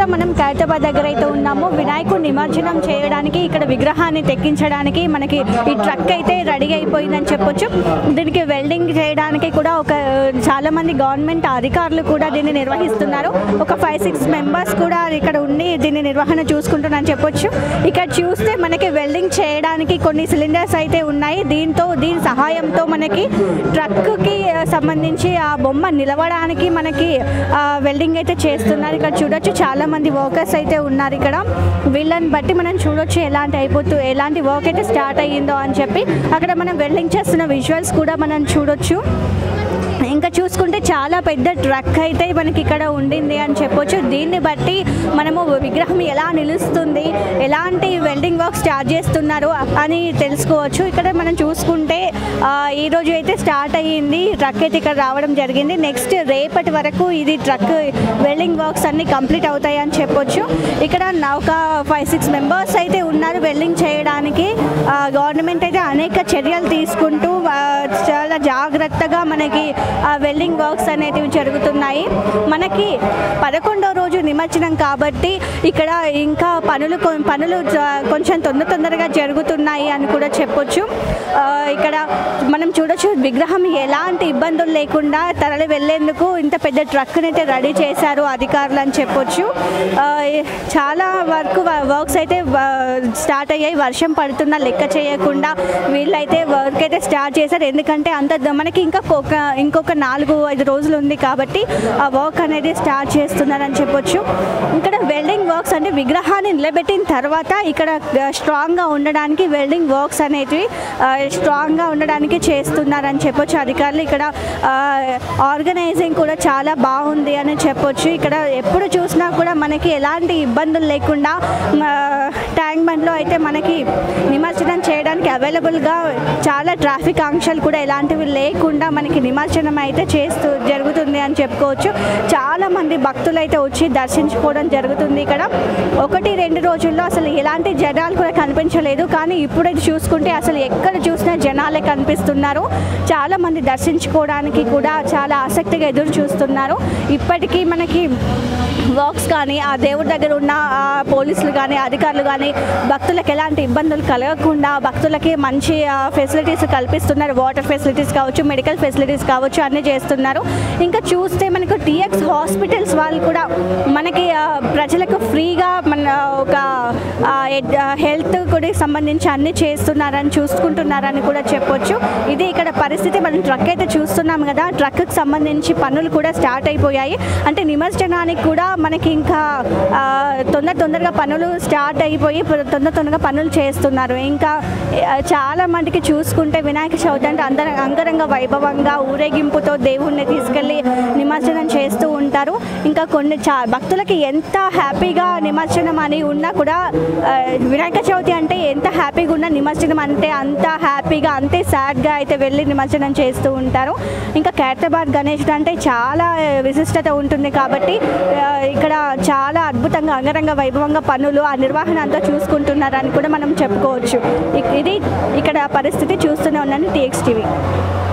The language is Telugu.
ప్రస్తుతం మనం ఖైరతాబాద్ దగ్గర అయితే ఉన్నాము వినాయకుడు నిమజ్జనం చేయడానికి ఇక్కడ విగ్రహాన్ని తెక్కించడానికి మనకి ఈ ట్రక్ అయితే రెడీ అయిపోయిందని చెప్పొచ్చు దీనికి వెల్డింగ్ చేయడానికి కూడా ఒక చాలా మంది గవర్నమెంట్ అధికారులు కూడా దీన్ని నిర్వహిస్తున్నారు ఒక ఫైవ్ సిక్స్ మెంబర్స్ కూడా ఇక్కడ ఉండి దీన్ని నిర్వహణ చూసుకుంటున్నారని చెప్పొచ్చు ఇక్కడ చూస్తే మనకి వెల్డింగ్ చేయడానికి కొన్ని సిలిండర్స్ అయితే ఉన్నాయి దీంతో దీని సహాయంతో మనకి ట్రక్కి సంబంధించి ఆ బొమ్మ నిలవడానికి మనకి ఆ, వెల్డింగ్ అయితే చేస్తున్నారు ఇక్కడ చూడొచ్చు చాలా మంది వర్కర్స్ అయితే ఉన్నారు ఇక్కడ వీళ్ళని బట్టి మనం చూడొచ్చు ఎలాంటి అయిపోతూ ఎలాంటి వర్క్ అయితే స్టార్ట్ అయ్యిందో అని చెప్పి అక్కడ మనం వెల్డింగ్ చేస్తున్న విజువల్స్ కూడా మనం చూడొచ్చు ఇంకా చూసుకుంటే చాలా పెద్ద ట్రక్ అయితే మనకి ఇక్కడ ఉండింది అని చెప్పొచ్చు దీన్ని బట్టి మనము విగ్రహం ఎలా నిలుస్తుంది ఎలాంటి వెల్డింగ్ వర్క్ స్టార్ట్ చేస్తున్నారు అని తెలుసుకోవచ్చు ఇక్కడ మనం చూసుకుంటే ఆ, ఈ రోజు అయితే స్టార్ట్ అయ్యింది ట్రక్ అయితే ఇక్కడ రావడం జరిగింది నెక్స్ట్ రేపటి వరకు ఇది ట్రక్ వెల్డింగ్ వర్క్స్ అన్ని కంప్లీట్ అవుతాయి అని చెప్పొచ్చు ఇక్కడ నా- ఒక ఫైవ్ సిక్స్ మెంబర్స్ అయితే ఉన్నారు వెల్డింగ్ చేయడానికి గవర్నమెంట్ అయితే అనేక చర్యలు తీసుకుంటూ ఆ, చాలా జాగ్రత్తగా మనకి ఆ వెల్డింగ్ వర్క్స్ అనేటివి జరుగుతున్నాయి మనకి పదకొండో రోజు నిమజ్జనం కాబట్టి ఇక్కడ ఇంకా పనులు కొ- పనులు జ- కొంచెం తొందర తొందరగా జరుగుతున్నాయి అని కూడా చెప్పొచ్చు ఆ, ఇక్కడ మనం చూడొచ్చు విగ్రహం ఎలాంటి ఇబ్బందులు లేకుండా తరలి వెళ్లేందుకు ఇంత పెద్ద ట్రక్ని అయితే రెడీ చేశారు అధికారులు అని చెప్పొచ్చు ఆ, చాలా వరకు వర్క్స్ అయితే స్టార్ట్ అయ్యాయి వర్షం పడుతున్నా లెక్క చేయకుండా వీళ్ళైతే వర్క్ అయితే స్టార్ట్ చేశారు ఎందుకంటే అంత ద- మనకి ఇంకా ఒక ఇంకొక నాలుగు ఐదు రోజులు ఉంది కాబట్టి ఆ వర్క్ అనేది స్టార్ట్ చేస్తున్నారని చెప్పొచ్చు ఇక్కడ వెల్డింగ్ వర్క్స్ అంటే విగ్రహాన్ని నిలబెట్టిన తర్వాత ఇక్కడ స్ట్రాంగ్గా ఉండడానికి వెల్డింగ్ వర్క్స్ అనేటివి స్ట్రాంగ్గా ఉండడానికి చేస్తున్నారని చెప్పొచ్చు అధికారులు ఇక్కడ ఆర్గనైజింగ్ కూడా చాలా బాగుంది అని చెప్పొచ్చు ఇక్కడ ఎప్పుడు చూసినా కూడా మనకి ఎలాంటి ఇబ్బందులు లేకుండా ట్యాంక్ బండ్లో అయితే మనకి నిమజ్జనం చేయడానికి అవైలబుల్గా చాలా ట్రాఫిక్ ఆంక్షలు కూడా ఎలాంటివి లేకుండా మనకి నిమజ్జనం అయితే చేస్తూ జరుగుతుంది అని చెప్పుకోవచ్చు చాలా మంది భక్తులు అయితే వచ్చి దర్శించుకోవడం జరుగుతుంది ఇక్కడ ఒకటి రెండు రోజుల్లో అసలు ఎలాంటి జనాలు కూడా కనిపించలేదు కానీ ఇప్పుడైతే చూసుకుంటే అసలు ఎక్కడ చూసినా జనాలే కనిపిస్తున్నారు చాలా మంది దర్శించుకోవడానికి కూడా చాలా ఆసక్తిగా ఎదురు చూస్తున్నారు ఇప్పటికీ మనకి వర్క్స్ కానీ ఆ దేవుడి దగ్గర ఉన్న ఆ పోలీసులు కానీ అధికారులు కానీ భక్తులకు ఎలాంటి ఇబ్బందులు కలగకుండా భక్తులకి మంచి ఫెసిలిటీస్ కల్పిస్తున్నారు వాటర్ ఫెసిలిటీస్ కావచ్చు మెడికల్ ఫెసిలిటీస్ కావచ్చు అన్నీ చేస్తున్నారు ఇంకా చూస్తే మనకు టీఎక్స్ హాస్పిటల్స్ వాళ్ళు కూడా మనకి ఆ, ప్రజలకు ఫ్రీగా మన ఒక హెల్త్ కూడా సంబంధించి అన్నీ చేస్తున్నారని చూసుకుంటున్నారని కూడా చెప్పొచ్చు ఇది ఇక్కడ పరిస్థితి మనం ట్రక్ అయితే చూస్తున్నాం కదా ట్రక్కి సంబంధించి పనులు కూడా స్టార్ట్ అయిపోయాయి అంటే నిమజ్జనానికి కూడా మనకి ఇంకా ఆ, తొందర తొందరగా పనులు స్టార్ట్ అయిపోయి ఇప్పుడు తొందర తొందరగా పనులు చేస్తున్నారు ఇంకా ఆ, చాలా మటుకి చూసుకుంటే వినాయక చవితి అంటే అందర అంగరంగ వైభవంగా ఊరేగింపుతో దేవుణ్ణి తీసుకెళ్ళి నిమజ్జనం చేస్తూ ఉంటారు ఇంకా కొన్ని చా భక్తులకి ఎంత హ్యాపీగా నిమజ్జనం అని ఉన్నా కూడా ఆ, వినాయక చవితి అంటే ఎంత హ్యాపీగా ఉన్నా నిమజ్జనం అంటే అంత హ్యాపీగా అంతే సాడ్గా అయితే వెళ్ళి నిమజ్జనం చేస్తూ ఉంటారు ఇంకా ఖైరతాబాద్ గణేష్ అంటే చాలా ఆ, విశిష్టత ఉంటుంది కాబట్టి ఆ, ఇక్కడ చాలా అద్భుతంగా అంగరంగ వైభవంగా పనులు ఆ నిర్వహణ అంతా చూసుకుంటున్నారని కూడా మనం చెప్పుకోవచ్చు ఇ- ఇది ఇక్కడ పరిస్థితి చూస్తూనే ఉన్నాను టీఎక్స్ టీవీ